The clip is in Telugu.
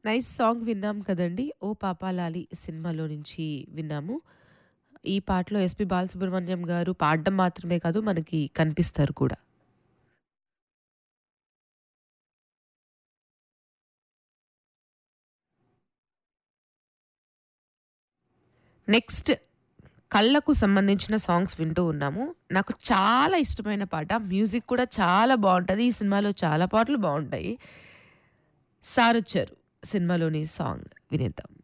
నైస్ సాంగ్ విన్నాం కదండీ! 'ఓ పాపాలాలి' సినిమాలో నుంచి విన్నాము. ఈ పాటలో ఎస్‌పి బాలసుబ్రహ్మణ్యం గారు పాడడం మాత్రమే కాదు మనకి కనిపిస్తారు కూడా. నెక్స్ట్ కళ్ళకు సంబంధించిన సాంగ్స్ వింటూ ఉన్నాము. నాకు చాలా ఇష్టమైన పాట. మ్యూజిక్ కూడా చాలా బావుంటది. ఈ సినిమాలో చాలా పాటలు బావుంటాయి. 'సారొచ్చారు' సినిమాలోని సాంగ్ వినేద్దాం.